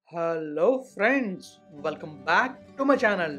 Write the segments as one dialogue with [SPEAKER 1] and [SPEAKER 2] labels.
[SPEAKER 1] hello friends welcome back to my channel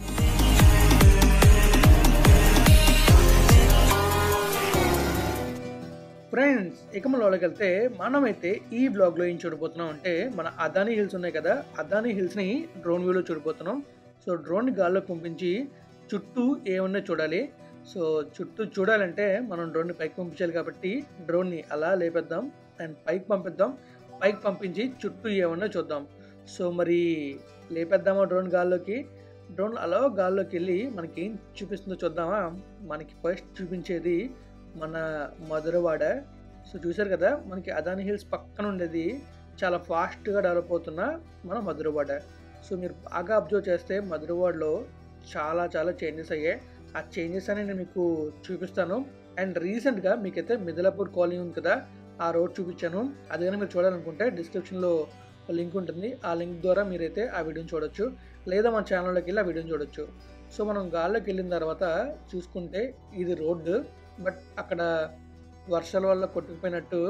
[SPEAKER 1] friends ఇక మనలోకి వెళ్తే మనమైతే ఈ బ్లాగ్లో ఏం చూడబోతున్నాం అంటే మన అదానీ హిల్స్ ఉన్నాయి కదా అదానీ హిల్స్ని డ్రోన్ వ్యూలో చూడబోతున్నాం సో డ్రోన్ గాల్లోకి పంపించి చుట్టూ ఏమన్నా చూడాలి సో చుట్టూ చూడాలంటే మనం డ్రోన్ని పైకి పంపించాలి కాబట్టి డ్రోన్ని అలా లేపేద్దాం అండ్ పైకి పంపిద్దాం పైకి పంపించి చుట్టూ ఏమన్నా చూద్దాం సో మరి లేపేద్దామా డ్రోన్ గాల్లోకి డ్రోన్ అలా గాల్లోకి వెళ్ళి మనకి ఏం చూపిస్తుందో చూద్దామా మనకి ఫస్ట్ చూపించేది మన మధురవాడ సో చూసారు కదా మనకి అదాని హిల్స్ పక్కన ఉండేది చాలా ఫాస్ట్గా డెవలప్ అవుతున్న మన మధురవాడ సో మీరు బాగా అబ్జర్వ్ చేస్తే మధురవాడలో చాలా చాలా చేంజెస్ అయ్యాయి ఆ చేంజెస్ అని నేను మీకు చూపిస్తాను అండ్ రీసెంట్గా మీకైతే మిదలాపూర్ కాలనీ ఉంది కదా ఆ రోడ్ చూపించాను అది కానీ మీరు చూడాలనుకుంటే డిస్క్రిప్షన్లో లింక్ ఉంటుంది ఆ లింక్ ద్వారా మీరైతే ఆ వీడియోని చూడొచ్చు లేదా మన ఛానల్లోకి వెళ్ళి ఆ వీడియోని చూడొచ్చు సో మనం గాల్లోకి వెళ్ళిన తర్వాత చూసుకుంటే ఇది రోడ్డు బట్ అక్కడ వర్షాల వల్ల కొట్టుకుపోయినట్టు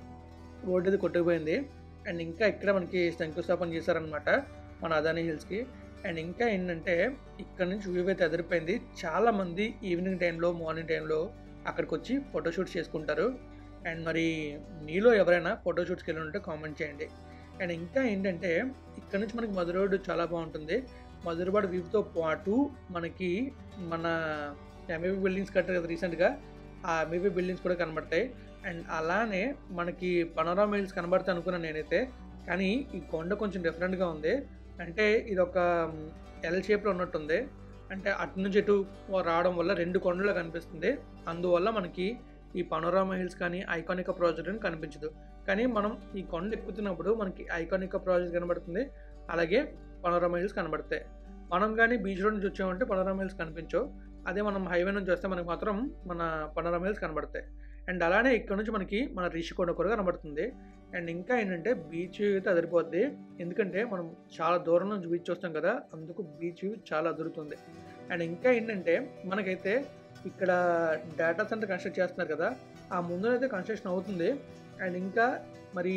[SPEAKER 1] రోడ్డు ఇది కొట్టుకుపోయింది అండ్ ఇంకా ఇక్కడ మనకి శంకుస్థాపన చేశారనమాట మన అదానీ హిల్స్కి అండ్ ఇంకా ఏంటంటే ఇక్కడ నుంచి వ్యూ అయితే ఎదిరిపోయింది చాలామంది ఈవినింగ్ టైంలో మార్నింగ్ టైంలో అక్కడికి వచ్చి ఫోటోషూట్స్ చేసుకుంటారు అండ్ మరి మీలో ఎవరైనా ఫోటోషూట్స్కి వెళ్ళి ఉంటే కామెంట్ చేయండి అండ్ ఇంకా ఏంటంటే ఇక్కడ నుంచి మనకి మధురోడ్ చాలా బాగుంటుంది మధురవాడ వ్యూతో పాటు మనకి మన ఎంఏబీ బిల్డింగ్స్ కట్టారు కదా రీసెంట్గా ఆ ఎంఏబీ బిల్డింగ్స్ కూడా కనబడతాయి అండ్ అలానే మనకి పనోరామా హిల్స్ కనబడతాయి అనుకున్నాను నేనైతే కానీ ఈ కొండ కొంచెం డిఫరెంట్గా ఉంది అంటే ఇది ఒక ఎల్ షేప్లో ఉన్నట్టుంది అంటే అటు నుంచి ఇటు రావడం వల్ల రెండు కొండలు కనిపిస్తుంది అందువల్ల మనకి ఈ పనోరామా హిల్స్ కానీ ఐకానిక ప్రాజెక్ట్ అని కనిపించదు కానీ మనం ఈ కొండ ఎక్కుతున్నప్పుడు మనకి ఐకానిక ప్రాజెక్ట్ కనబడుతుంది అలాగే పనోరామా హిల్స్ కనబడతాయి మనం కానీ బీచ్ రోడ్ నుంచి వచ్చామంటే పనోరామా హిల్స్ కనిపించవు అదే మనం హైవే నుంచి వస్తే మనకి మాత్రం మన పనోరామా హిల్స్ కనబడతాయి అండ్ అలానే ఇక్కడ నుంచి మనకి మన రిషికొండ కూడా కనబడుతుంది అండ్ ఇంకా ఏంటంటే బీచ్ అయితే అదిరిపోద్ది ఎందుకంటే మనం చాలా దూరం నుంచి బీచ్ చూస్తాం కదా అందుకు బీచ్ చాలా అదురుతుంది అండ్ ఇంకా ఏంటంటే మనకైతే ఇక్కడ డేటా సెంటర్ కన్స్ట్రక్ట్ చేస్తున్నారు కదా ఆ ముందునైతే కన్స్ట్రక్షన్ అవుతుంది అండ్ ఇంకా మరి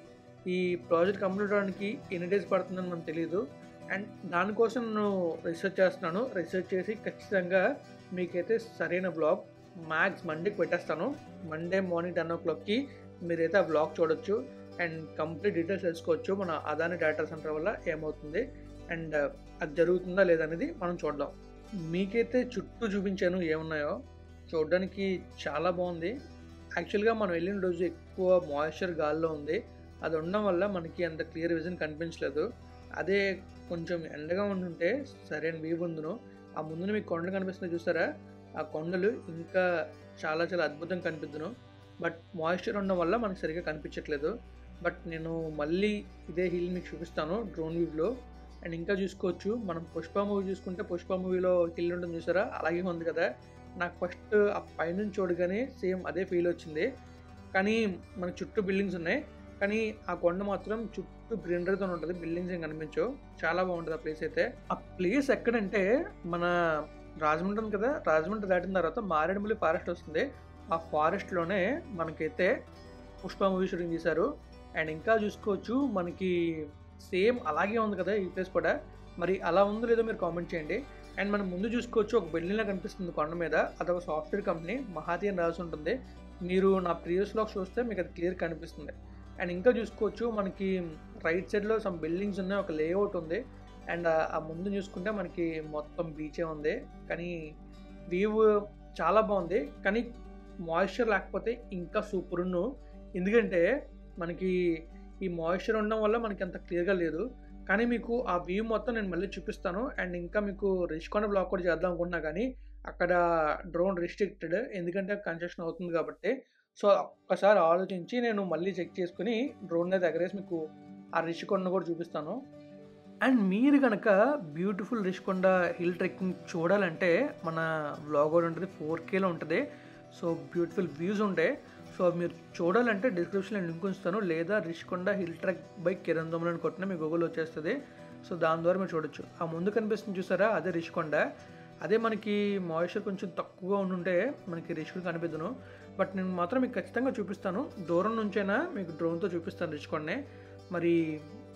[SPEAKER 1] ఈ ప్రాజెక్ట్ కంప్లీట్ అవడానికి ఎన్ని డేస్ పడుతుందని మనకు తెలియదు అండ్ దానికోసం నేను రీసెర్చ్ చేస్తున్నాను రీసెర్చ్ చేసి ఖచ్చితంగా మీకైతే సరైన బ్లాగ్ మ్యాక్స్ మండేకి పెట్టేస్తాను మండే మార్నింగ్ టెన్ ఓ క్లాక్కి మీరైతే ఆ బ్లాగ్ చూడొచ్చు అండ్ కంప్లీట్ డీటెయిల్స్ తెలుసుకోవచ్చు మన అదాని డేటా సెంటర్ వల్ల ఏమవుతుంది అండ్ అది జరుగుతుందా లేదనేది మనం చూద్దాం మీకైతే చుట్టూ చూపించాను ఏమున్నాయో చూడడానికి చాలా బాగుంది యాక్చువల్గా మనం వెళ్ళిన రోజు ఎక్కువ మాయిశ్చర్ గాల్లో ఉంది అది ఉండడం వల్ల మనకి అంత క్లియర్ విజన్ కనిపించలేదు అదే కొంచెం ఎండగా ఉంటుంటే సరైన వ్యూ ముందును ఆ ముందున మీకు కొండలు కనిపిస్తుంది చూసారా ఆ కొండలు ఇంకా చాలా చాలా అద్భుతంగా కనిపిద్దును బట్ మాయిశ్చర్ ఉండడం వల్ల మనకి సరిగ్గా కనిపించట్లేదు బట్ నేను మళ్ళీ ఇదే హిల్ మీకు చూపిస్తాను డ్రోన్ వ్యూలో అండ్ ఇంకా చూసుకోవచ్చు మనం పుష్ప మూవీ చూసుకుంటే పుష్ప మూవీలో హిల్ ఉంటుంది చూసారా అలాగే ఉంది కదా నాకు ఫస్ట్ ఆ పైనుంచి చూడగానే సేమ్ అదే ఫీల్ వచ్చింది కానీ మన చుట్టూ బిల్డింగ్స్ ఉన్నాయి కానీ ఆ కొండ మాత్రం చుట్టూ గ్రీనరీతో ఉంటుంది బిల్డింగ్స్ ఏం కనిపించవు చాలా బాగుంటుంది ఆ ప్లేస్ అయితే ఆ ప్లేస్ ఎక్కడంటే మన రాజమండ్రి ఉంది కదా రాజమండ్రి దాటిన తర్వాత మారేడుమల్లి ఫారెస్ట్ వస్తుంది ఆ ఫారెస్ట్లోనే మనకైతే పుష్ప మూవీ షూటింగ్ చేశారు అండ్ ఇంకా చూసుకోవచ్చు మనకి సేమ్ అలాగే ఉంది కదా ఈ ప్లేస్ కూడా మరి అలా ఉందో లేదో మీరు కామెంట్ చేయండి అండ్ మనం ముందు చూసుకోవచ్చు ఒక బిల్డింగ్లా కనిపిస్తుంది కొండ మీద అదొక సాఫ్ట్వేర్ కంపెనీ మహాతి అని రాసి ఉంటుంది మీరు నా ప్రీవియస్ బ్లాగ్ చూస్తే మీకు అది క్లియర్ కనిపిస్తుంది అండ్ ఇంకా చూసుకోవచ్చు మనకి రైట్ సైడ్లో సమ్ బిల్డింగ్స్ ఉన్నాయి ఒక లేఅవుట్ ఉంది అండ్ ఆ ముందు చూసుకుంటే మనకి మొత్తం బీచే ఉంది కానీ వ్యూ చాలా బాగుంది కానీ మాయిశ్చర్ లేకపోతే ఇంకా సూపర్ ఉన్ను ఎందుకంటే మనకి ఈ మాయిశ్చర్ ఉండడం వల్ల మనకి అంత క్లియర్గా లేదు కానీ మీకు ఆ వ్యూ మొత్తం నేను మళ్ళీ చూపిస్తాను అండ్ ఇంకా మీకు రిష్కొండ బ్లాక్ కూడా చేద్దాం అనుకుంటున్నా కానీ అక్కడ డ్రోన్ రిస్ట్రిక్టెడ్ ఎందుకంటే కన్స్ట్రక్షన్ అవుతుంది కాబట్టి సో ఒక్కసారి ఆలోచించి నేను మళ్ళీ చెక్ చేసుకుని డ్రోన్ అయితే ఎగరేసి మీకు ఆ రిషికొండ కూడా చూపిస్తాను అండ్ మీరు కనుక బ్యూటిఫుల్ రిషికొండ హిల్ ట్రెక్కింగ్ చూడాలంటే మన వ్లాగ్ కూడా ఉంటుంది ఫోర్ కేలో ఉంటుంది సో బ్యూటిఫుల్ వ్యూస్ ఉంటాయి సో మీరు చూడాలంటే డిస్క్రిప్షన్లో లింక్ ఉంచుతాను లేదా Rishikonda hill trek by Kiran దొమ్మలని కొట్టిన మీ గూగుల్ వచ్చేస్తుంది సో దాని ద్వారా మీరు చూడొచ్చు ఆ ముందు కనిపిస్తుంది చూసారా అదే రిషికొండ అదే మనకి మాయిశ్చర్ కొంచెం తక్కువగా ఉండుంటే మనకి రిషికొండ కనిపిద్దును బట్ నేను మాత్రం మీకు ఖచ్చితంగా చూపిస్తాను దూరం నుంచైనా మీకు డ్రోన్తో చూపిస్తాను రిషికొండనే మరి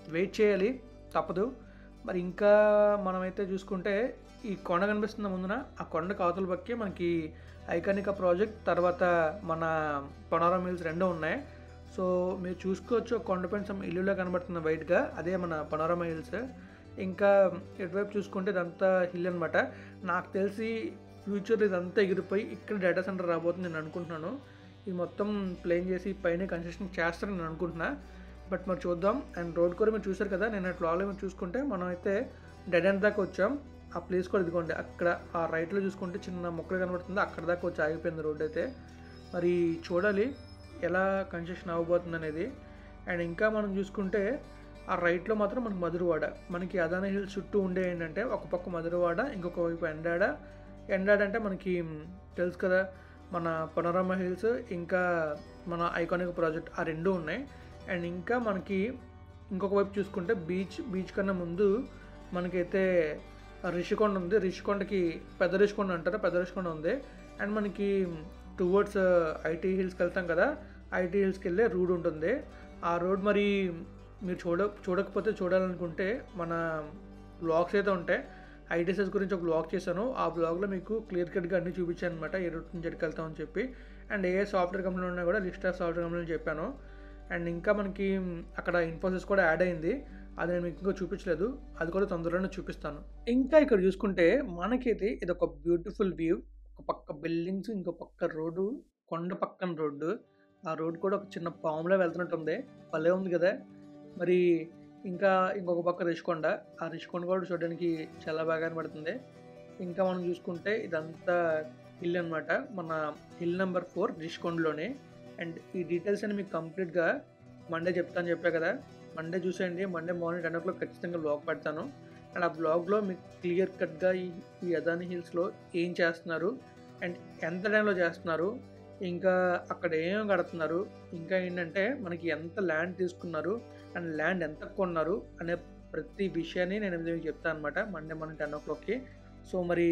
[SPEAKER 1] వెయిట్ చేయాలి తప్పదు మరి ఇంకా మనమైతే చూసుకుంటే ఈ కొండ కనిపిస్తున్న ముందున ఆ కొండ అవతల పక్కే మనకి ఐకానిక ప్రాజెక్ట్ తర్వాత మన పొనారా మిల్స్ రెండు ఉన్నాయి సో మీరు చూసుకోవచ్చు కొండపైన సమ్ ఇల్లులో కనబడుతున్న వైట్గా అదే మన పనోరమా హిల్స్ ఇంకా ఇటువైపు చూసుకుంటే ఇదంతా హిల్ అనమాట నాకు తెలిసి ఫ్యూచర్ ఇదంతా ఎగిరిపోయి ఇక్కడ డేటా సెంటర్ రాబోతుంది నేను అనుకుంటున్నాను ఇది మొత్తం ప్లేన్ చేసి పైన కన్స్ట్రక్షన్ చేస్తారని నేను అనుకుంటున్నా బట్ మరి చూద్దాం అండ్ రోడ్ కూడా మీరు చూసారు కదా నేను అట్లా మీరు చూసుకుంటే మనం అయితే డెడ్ ఎండ్ దాకా వచ్చాం ఆ ప్లేస్ కూడా ఇదిగోండి అక్కడ ఆ రైట్లో చూసుకుంటే చిన్న మొక్కలు కనబడుతుంది అక్కడ దాకా వచ్చి ఆగిపోయింది రోడ్ అయితే మరి చూడాలి ఎలా కన్స్ట్రక్షన్ అవ్వబోతుంది అనేది అండ్ ఇంకా మనం చూసుకుంటే ఆ రైట్లో మాత్రం మనకి మధురవాడ మనకి అదాని హిల్స్ చుట్టూ ఉండే ఏంటంటే ఒక పక్క మధురవాడ ఇంకొక వైపు ఎండాడ ఎండాడ అంటే మనకి మ్, తెలుసు కదా మన పనోరమా హిల్స్ ఇంకా మన ఐకానిక్ ప్రాజెక్ట్ ఆ రెండు ఉన్నాయి అండ్ ఇంకా మనకి ఇంకొక వైపు చూసుకుంటే బీచ్ బీచ్ కన్నా ముందు మనకైతే రిషికొండ ఉంది రిషికొండకి పెద్ద రిషికొండ అంటారు పెద్ద రిషికొండ ఉంది అండ్ మనకి టువర్డ్స్ ఐటీ హిల్స్కి వెళ్తాం కదా ఐటీ హిల్స్కి వెళ్ళే రోడ్ ఉంటుంది ఆ రోడ్ మరి మీరు చూడ చూడకపోతే చూడాలనుకుంటే మన బ్లాగ్స్ అయితే ఉంటాయి ఐటీసెస్ గురించి ఒక బ్లాగ్ చేశాను ఆ బ్లాగ్లో మీకు క్లియర్ కట్గా అన్ని చూపించాను అనమాట ఏ రూట్ నుంచి ఎక్కడికి వెళ్తామని చెప్పి అండ్ ఏ సాఫ్ట్వేర్ కంపెనీలు ఉన్నా కూడా లిస్ట్ ఆఫ్ సాఫ్ట్వేర్ కంపెనీలు చెప్పాను అండ్ ఇంకా మనకి అక్కడ ఇన్ఫోసిస్ కూడా యాడ్ అయింది అది నేను మీకు ఇంకా చూపించలేదు అది కూడా తొందరలోనే చూపిస్తాను ఇంకా ఇక్కడ చూసుకుంటే మనకైతే ఇది ఒక బ్యూటిఫుల్ వ్యూ ఒక పక్క బిల్డింగ్స్ ఇంకో పక్క రోడ్డు కొండ పక్కన రోడ్డు ఆ రోడ్ కూడా ఒక చిన్న పాములో వెళ్తున్నట్టు ఉంది భలే ఉంది కదా మరి ఇంకా ఇంకొక పక్క రిషికొండ ఆ రిషికొండ కూడా చూడడానికి చాలా బాగా కనబడుతుంది ఇంకా మనం చూసుకుంటే ఇదంతా హిల్ అన్నమాట మన హిల్ నెంబర్ ఫోర్ రిషికొండలోనే అండ్ ఈ డీటెయిల్స్ అని మీకు కంప్లీట్గా మండే చెప్తాను చెప్పా కదా మండే చూసేయండి Monday morning ten o'clock ఖచ్చితంగా బ్లాగ్ పెడతాను అండ్ ఆ బ్లాగ్లో మీకు క్లియర్ కట్గా ఈ ఈ అదాని హిల్స్లో ఏం చేస్తున్నారు అండ్ ఎంత టైంలో చేస్తున్నారు ఇంకా అక్కడ ఏం కడుతున్నారు ఇంకా ఏంటంటే మనకి ఎంత ల్యాండ్ తీసుకున్నారు అండ్ ల్యాండ్ ఎంత కొన్నారు అనే ప్రతి విషయాన్ని నేను మీకు చెప్తాను అనమాట మండే మార్నింగ్ టెన్ ఓ క్లాక్కి సో మరి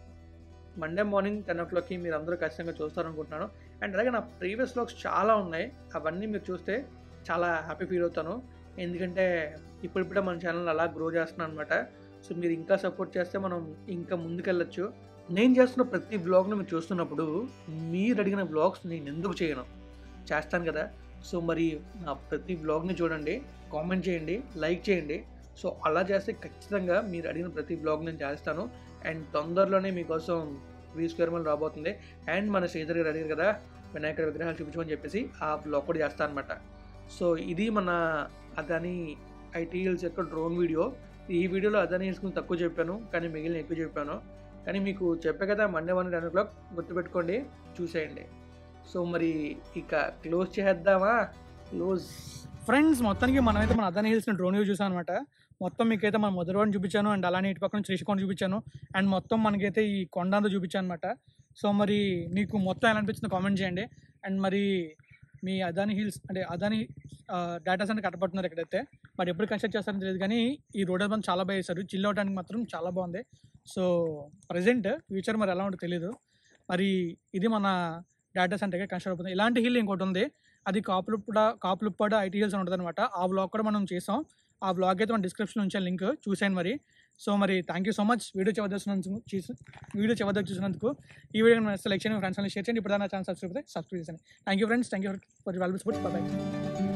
[SPEAKER 1] మండే మార్నింగ్ టెన్ ఓ క్లాక్కి మీరు అందరూ ఖచ్చితంగా చూస్తారనుకుంటున్నాను అండ్ అలాగే నా ప్రీవియస్ బ్లాగ్స్ చాలా ఉన్నాయి అవన్నీ మీరు చూస్తే చాలా హ్యాపీ ఫీల్ అవుతాను ఎందుకంటే ఇప్పుడిప్పుడే మన ఛానల్ అలా గ్రో చేస్తున్నాను అనమాట సో మీరు ఇంకా సపోర్ట్ చేస్తే మనం ఇంకా ముందుకెళ్ళొచ్చు నేను చేస్తున్న ప్రతి బ్లాగ్ను మీరు చూస్తున్నప్పుడు మీరు అడిగిన బ్లాగ్స్ నేను ఎందుకు చేయను చేస్తాను కదా సో మరి నా ప్రతి బ్లాగ్ని చూడండి కామెంట్ చేయండి లైక్ చేయండి సో అలా చేస్తే ఖచ్చితంగా మీరు అడిగిన ప్రతి బ్లాగ్ నేను చేస్తాను అండ్ తొందరలోనే మీకోసం వీ స్క్వేర్ మల్ రాబోతుంది అండ్ మన శ్రీధర్ గారు అడిగారు కదా వినాయకుడి విగ్రహాలు చూపించమని చెప్పేసి ఆ బ్లాగ్ కూడా చేస్తాను అనమాట సో ఇది మన అదాని ఐటీ హిల్స్ యొక్క డ్రోన్ వీడియో ఈ వీడియోలో అదాని హిల్స్ గురించి తక్కువ చెప్పాను కానీ మిగిలిన ఎక్కువ చెప్పాను కానీ మీకు చెప్పే కదా Monday one ten o'clock గుర్తుపెట్టుకోండి చూసేయండి సో మరి ఇక క్లోజ్ చేద్దామా క్లోజ్
[SPEAKER 2] ఫ్రెండ్స్ మొత్తానికి మనమైతే మన అదాని హిల్స్ డ్రోన్ వ్యూ చూసాం అనమాట మొత్తం మీకైతే మన మొదటి చూపించాను అండ్ అలానే ఇటు పక్కన శ్రీశకొండ చూపించాను అండ్ మొత్తం మనకైతే ఈ కొండ అంతా చూపించాను అనమాట సో మరి మీకు మొత్తం ఎలా అనిపించిందో కామెంట్ చేయండి అండ్ మరి మీ అదాని హిల్స్ అంటే అదాని డేటా సెంటర్ కట్టబడుతున్నారు ఇక్కడైతే మరి ఎప్పుడు కన్స్ట్రక్ట్ చేస్తారని తెలియదు కానీ ఈ రోడ్ అయితే చాలా బాగా వేశారు చిల్ అవడానికి మాత్రం చాలా బాగుంది సో ప్రజెంట్ ఫ్యూచర్ మరి ఎలా ఉంటుందో తెలియదు మరి ఇది మన డేటా సెంటర్గా కన్స్ట్రక్ట్ అవుతుంది ఇలాంటి హిల్ ఇంకోటి ఉంది అది కాపులుప్పడ కాపులుప్పాడ ఐటీ హిల్స్ ఉంటుంది అనమాట ఆ బ్లాగ్ కూడా మనం చేసాం ఆ బ్లాగ్ అయితే మన డిస్క్రిప్షన్లో ఉంచాను లింక్ చూసాను మరి సో మరి thank you so much video చివరి చూసినందుకు చూసి వీడియో చివరి చూసినందుకు ఈ వీడియో సెలెక్షన్ ఫ్రెండ్స్ షేర్ చేయండి ఇప్పుడు నా ఛానల్ సబ్స్క్రైబ్ అయితే సబ్స్క్రైబ్ చేయండి thank you friends thank you for valuable support bye